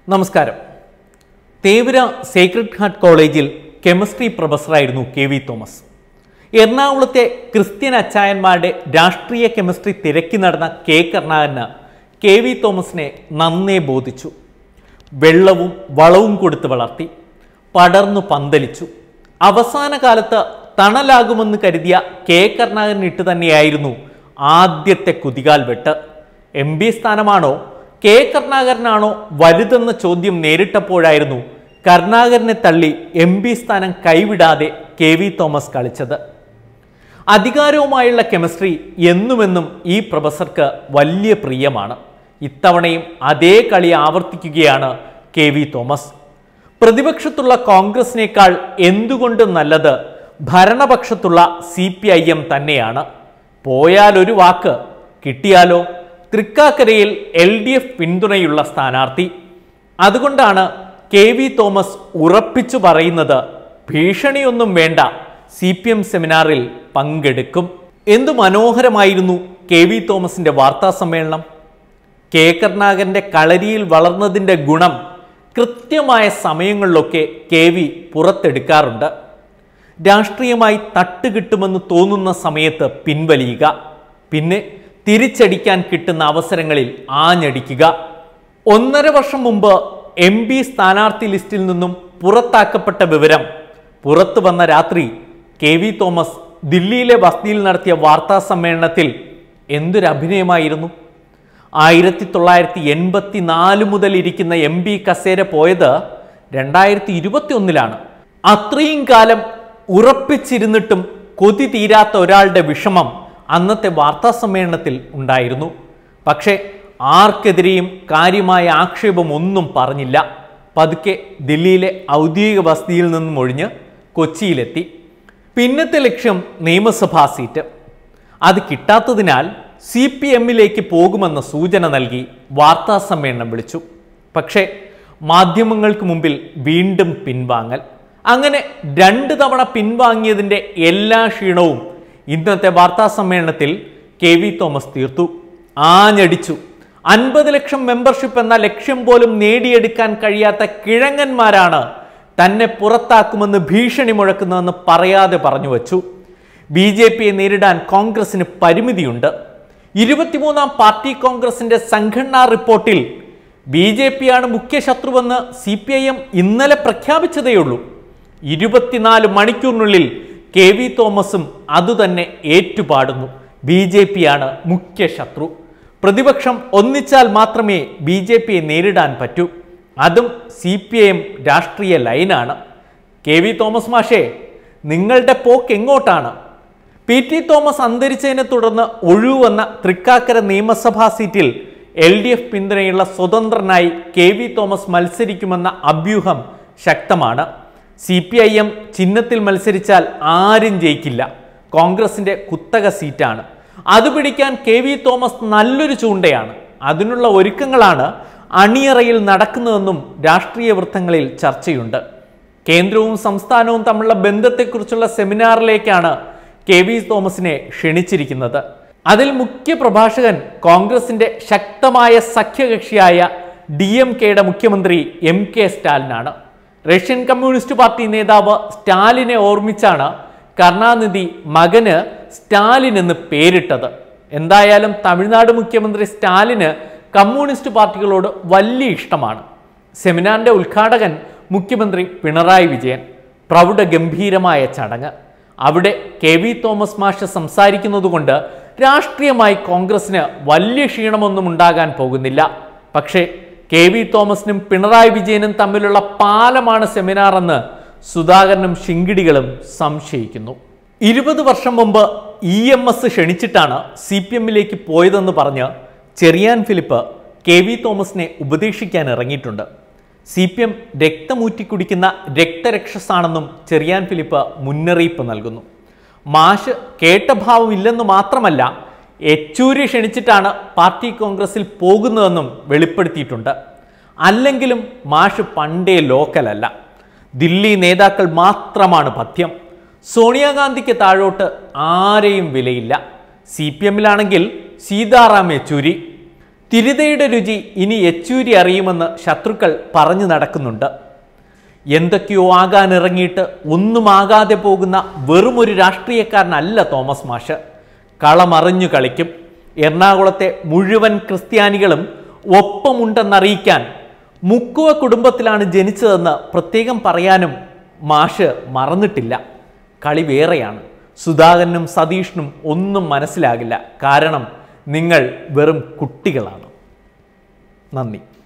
നമസ്കാരം Thevara Sacred Heart കോളേജിൽ chemistry പ്രൊഫസറായിരുന്നു കെ വി തോമസ് എറണാകുളത്തെ ക്രിസ്ത്യൻ അച്ചായന്മാരുടെ രാഷ്ട്രീയ കെമിസ്ട്രി തിരക്കി നടന്ന കെ കരുണാകരന് കെ വി തോമസിനെ നന്നേ ബോധിച്ചു വെള്ളവും വളവും കൊടുത്ത് വളർത്തി പടർന്നു പന്തലിച്ചു അവസാന കാലത്ത് തണലാകുമെന്ന് കരുതിയ കെ കരുണാകരൻ ഇട്ട് തന്നെയായിരുന്നു ആദ്യത്തെ കുതികാൽ വെട്ട് എം പി സ്ഥാനമാണോ കെ കരുണാകരനാണോ വലുതെന്ന ചോദ്യം നേരിട്ടപ്പോഴായിരുന്നു കരുണാകരനെ തള്ളി എം പി സ്ഥാനം കൈവിടാതെ കെ വി തോമസ് കളിച്ചത് അധികാരവുമായുള്ള കെമിസ്ട്രി എന്നുമെന്നും ഈ പ്രൊഫസർക്ക് വലിയ പ്രിയമാണ് ഇത്തവണയും അതേ കളി ആവർത്തിക്കുകയാണ് കെ വി തോമസ് പ്രതിപക്ഷത്തുള്ള കോൺഗ്രസിനേക്കാൾ എന്തുകൊണ്ടും നല്ലത് ഭരണപക്ഷത്തുള്ള സി പി ഐ എം തന്നെയാണ് പോയാൽ ഒരു വാക്ക് കിട്ടിയാലോ തൃക്കാക്കരയിൽ എൽ ഡി എഫ് പിന്തുണയുള്ള സ്ഥാനാർത്ഥി അതുകൊണ്ടാണ് കെ വി തോമസ് ഉറപ്പിച്ചു പറയുന്നത് ഭീഷണിയൊന്നും വേണ്ട സി പി എം സെമിനാറിൽ പങ്കെടുക്കും എന്തു മനോഹരമായിരുന്നു കെ വി തോമസിന്റെ വാർത്താ സമ്മേളനം കെ കരുണാകരന്റെ കളരിയിൽ വളർന്നതിന്റെ ഗുണം കൃത്യമായ സമയങ്ങളിലൊക്കെ കെ വി പുറത്തെടുക്കാറുണ്ട് രാഷ്ട്രീയമായി തട്ടുകിട്ടുമെന്ന് തോന്നുന്ന സമയത്ത് പിൻവലിയുക പിന്നെ തിരിച്ചടിക്കാൻ കിട്ടുന്ന അവസരങ്ങളിൽ ആഞ്ഞടിക്കുക ഒന്നര വർഷം മുമ്പ് എം പി സ്ഥാനാർത്ഥി ലിസ്റ്റിൽ നിന്നും പുറത്താക്കപ്പെട്ട വിവരം പുറത്തു വന്ന രാത്രി കെ വി തോമസ് ദില്ലിയിലെ വസതിയിൽ നടത്തിയ വാർത്താ സമ്മേളനത്തിൽ എന്തൊരു അഭിനയമായിരുന്നു ആയിരത്തി തൊള്ളായിരത്തി എൺപത്തി നാല് മുതൽ ഇരിക്കുന്ന എം പി കസേര പോയത് രണ്ടായിരത്തി ഇരുപത്തി ഒന്നിലാണ് അത്രയും കാലം ഉറപ്പിച്ചിരുന്നിട്ടും കൊതി തീരാത്ത ഒരാളുടെ വിഷമം അന്നത്തെ വാർത്താ സമ്മേളനത്തിൽ ഉണ്ടായിരുന്നു പക്ഷേ ആർക്കെതിരെയും കാര്യമായ ആക്ഷേപം ഒന്നും പറഞ്ഞില്ല പതുക്കെ ദില്ലിയിലെ ഔദ്യോഗിക വസതിയിൽ നിന്നും ഒഴിഞ്ഞ് കൊച്ചിയിലെത്തി പിന്നത്തെ ലക്ഷ്യം നിയമസഭാ സീറ്റ് അത് കിട്ടാത്തതിനാൽ സി പി എമ്മിലേക്ക് പോകുമെന്ന സൂചന നൽകി വാർത്താ സമ്മേളനം വിളിച്ചു പക്ഷേ മാധ്യമങ്ങൾക്ക് മുമ്പിൽ വീണ്ടും പിൻവാങ്ങൽ അങ്ങനെ രണ്ട് തവണ പിൻവാങ്ങിയതിൻ്റെ എല്ലാ ക്ഷീണവും ഇന്നത്തെ വാർത്താ സമ്മേളനത്തിൽ കെ വി തോമസ് തീർത്തു ആഞ്ഞടിച്ചു അൻപത് ലക്ഷം മെമ്പർഷിപ്പ് എന്ന ലക്ഷ്യം പോലും നേടിയെടുക്കാൻ കഴിയാത്ത കിഴങ്ങന്മാരാണ് തന്നെ പുറത്താക്കുമെന്ന് ഭീഷണി മുഴക്കുന്നതെന്ന് പറയാതെ പറഞ്ഞു വച്ചു ബി ജെ പിയെ നേരിടാൻ കോൺഗ്രസിന് പരിമിതിയുണ്ട് ഇരുപത്തിമൂന്നാം പാർട്ടി കോൺഗ്രസിന്റെ സംഘടനാ റിപ്പോർട്ടിൽ ബി ജെ പിയാണ് മുഖ്യ ശത്രുവെന്ന് സി പി ഐ എം ഇന്നലെ പ്രഖ്യാപിച്ചതേയുള്ളൂ ഇരുപത്തിനാല് മണിക്കൂറിനുള്ളിൽ കെ വി തോമസും അതുതന്നെ ഏറ്റുപാടുന്നു ബി ജെ പിയാണ് മുഖ്യ ശത്രു പ്രതിപക്ഷം ഒന്നിച്ചാൽ മാത്രമേ ബി ജെ പിയെ നേരിടാൻ പറ്റൂ അതും സി പി ഐ എം രാഷ്ട്രീയ ലൈനാണ് കെ വി തോമസ് മാഷേ നിങ്ങളുടെ പോക്ക് എങ്ങോട്ടാണ് പി ടി തോമസ് അന്തരിച്ചതിനെ തുടർന്ന് ഒഴിവുവന്ന തൃക്കാക്കര നിയമസഭാ സീറ്റിൽ എൽ ഡി എഫ് പിന്തുണയുള്ള സ്വതന്ത്രനായി കെ വി തോമസ് മത്സരിക്കുമെന്ന അഭ്യൂഹം ശക്തമാണ് സി പി ഐ എം ചിഹ്നത്തിൽ മത്സരിച്ചാൽ ആരും ജയിക്കില്ല കോൺഗ്രസിന്റെ കുത്തക സീറ്റാണ് അത് പിടിക്കാൻ കെ വി തോമസ് നല്ലൊരു ചൂണ്ടയാണ് അതിനുള്ള ഒരുക്കങ്ങളാണ് അണിയറയിൽ നടക്കുന്നതെന്നും രാഷ്ട്രീയ വൃത്തങ്ങളിൽ ചർച്ചയുണ്ട് കേന്ദ്രവും സംസ്ഥാനവും തമ്മിലുള്ള ബന്ധത്തെക്കുറിച്ചുള്ള സെമിനാറിലേക്കാണ് കെ വി തോമസിനെ ക്ഷണിച്ചിരിക്കുന്നത് അതിൽ മുഖ്യ പ്രഭാഷകൻ കോൺഗ്രസിന്റെ ശക്തമായ സഖ്യകക്ഷിയായ ഡി എം കെയുടെ മുഖ്യമന്ത്രി എം കെ സ്റ്റാലിനാണ് റഷ്യൻ കമ്മ്യൂണിസ്റ്റ് പാർട്ടി നേതാവ് സ്റ്റാലിനെ ഓർമ്മിച്ചാണ് കരുണാനിധി മകന് സ്റ്റാലിൻ എന്ന് പേരിട്ടത് എന്തായാലും തമിഴ്നാട് മുഖ്യമന്ത്രി സ്റ്റാലിന് കമ്മ്യൂണിസ്റ്റ് പാർട്ടികളോട് വലിയ ഇഷ്ടമാണ് സെമിനാറിന്റെ ഉദ്ഘാടകൻ മുഖ്യമന്ത്രി പിണറായി വിജയൻ പ്രൗഢ ഗംഭീരമായ ചടങ്ങ് അവിടെ കെ വി തോമസ് മാഷ് സംസാരിക്കുന്നതുകൊണ്ട് രാഷ്ട്രീയമായി കോൺഗ്രസിന് വലിയ ക്ഷീണമൊന്നും ഉണ്ടാകാൻ പോകുന്നില്ല പക്ഷേ കെ വി തോമസിനും പിണറായി വിജയനും തമ്മിലുള്ള പാലമാണ് സെമിനാർ എന്ന് സുധാകരനും ശിങ്കിടികളും സംശയിക്കുന്നു ഇരുപത് വർഷം മുമ്പ് ഇ എം എസ് ക്ഷണിച്ചിട്ടാണ് സി പി എമ്മിലേക്ക് പോയതെന്ന് പറഞ്ഞ് ചെറിയാൻ ഫിലിപ്പ് കെ വി തോമസിനെ ഉപദേശിക്കാൻ ഇറങ്ങിയിട്ടുണ്ട് സി പി എം രക്തമൂറ്റി കുടിക്കുന്ന രക്തരക്ഷസാണെന്നും ചെറിയാൻ ഫിലിപ്പ് മുന്നറിയിപ്പ് നൽകുന്നു മാഷ് കേട്ട ഭാവമില്ലെന്ന് മാത്രമല്ല യെച്ചൂരി ക്ഷണിച്ചിട്ടാണ് പാർട്ടി കോൺഗ്രസിൽ പോകുന്നതെന്നും വെളിപ്പെടുത്തിയിട്ടുണ്ട് അല്ലെങ്കിലും മാഷ് പണ്ടേ ലോക്കലല്ല ദില്ലി നേതാക്കൾ മാത്രമാണ് പഥ്യം സോണിയാഗാന്ധിക്ക് താഴോട്ട് ആരെയും വിലയില്ല സി പി എമ്മിലാണെങ്കിൽ സീതാറാം യെച്ചൂരി തിരിതയുടെ രുചി ഇനി യെച്ചൂരി അറിയുമെന്ന് ശത്രുക്കൾ പറഞ്ഞു നടക്കുന്നുണ്ട് എന്തൊക്കെയോ ആകാനിറങ്ങിയിട്ട് ഒന്നുമാകാതെ പോകുന്ന വെറുമൊരു രാഷ്ട്രീയക്കാരനല്ല തോമസ് മാഷ് കളമറിഞ്ഞു കളിക്കും എറണാകുളത്തെ മുഴുവൻ ക്രിസ്ത്യാനികളും ഒപ്പമുണ്ടെന്നറിയിക്കാൻ മുക്കുവ കുടുംബത്തിലാണ് ജനിച്ചതെന്ന് പ്രത്യേകം പറയാനും മാഷ് മറന്നിട്ടില്ല കളി വേറെയാണ് സുധാകരനും സതീഷിനും ഒന്നും മനസ്സിലാകില്ല കാരണം നിങ്ങൾ വെറും കുട്ടികളാണ് നന്ദി